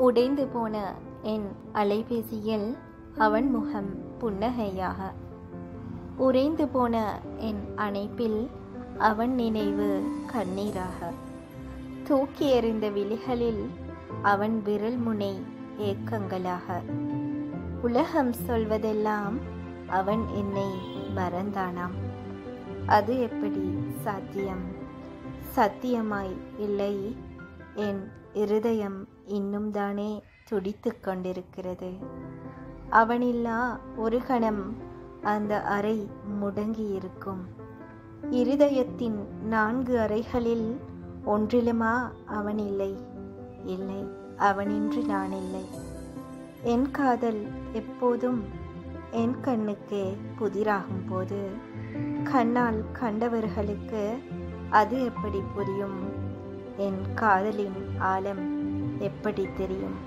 உடைந்து போன என் அலைபேசியில் அவன் முகம் புன்னகையாக உறைந்து போன என் அணைப்பில் அவன் நினைவு கண்ணீராக தூக்கி எறிந்த விழிகளில் அவன் விரல் முனை ஏக்கங்களாக உலகம் சொல்வதெல்லாம் அவன் என்னை மறந்தானாம் அது எப்படி சாத்தியம் சத்தியமாய் இல்லை என் இருதயம் இன்னும் தானே துடித்துக் கொண்டிருக்கிறது அவனில்லா ஒரு கணம் அந்த அறை முடங்கியிருக்கும் இருதயத்தின் நான்கு அறைகளில் ஒன்றிலுமா அவன் இல்லை இல்லை அவனின்றி நான் இல்லை என் காதல் எப்போதும் என் கண்ணுக்கு புதிராகும் போது கண்ணால் கண்டவர்களுக்கு அது எப்படி புரியும் என் காதலின் ஆழம் எப்படி தெரியும்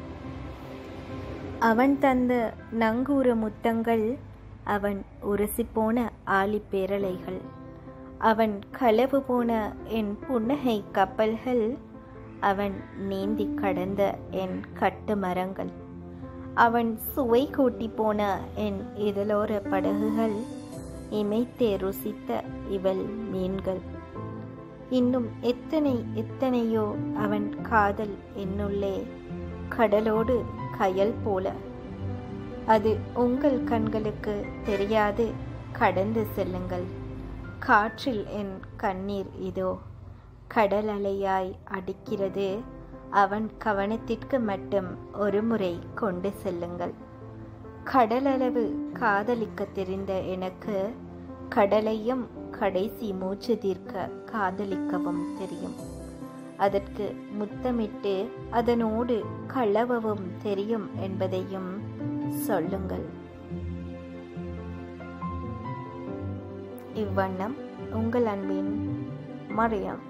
அவன் தந்த நங்கூர முத்தங்கள் அவன் உரசிப்போன ஆலிப்பேரலைகள் அவன் களவு போன என் புன்னகை கப்பல்கள் அவன் நீந்தி கடந்த என் கட்டு மரங்கள் அவன் சுவை கூட்டி போன என் இதழோர படகுகள் இமைத்தே ருசித்த இவள் மீன்கள் இன்னும் எத்தனை எத்தனையோ அவன் காதல் என்னுள்ளே கடலோடு கயல் போல அது உங்கள் கண்களுக்கு தெரியாது கடந்து செல்லுங்கள் காற்றில் என் கண்ணீர் இதோ கடல் அலையாய் அடிக்கிறது அவன் கவனத்திற்கு மட்டும் ஒரு முறை கொண்டு செல்லுங்கள் கடலளவு காதலிக்க தெரிந்த எனக்கு கடலையும் கடைசி மூச்சு தீர்க்க காதலிக்கவும் தெரியும் அதற்கு முத்தமிட்டு அதனோடு களவவும் தெரியும் என்பதையும் சொல்லுங்கள் இவ்வண்ணம் உங்கள் அன்பின் மரியம்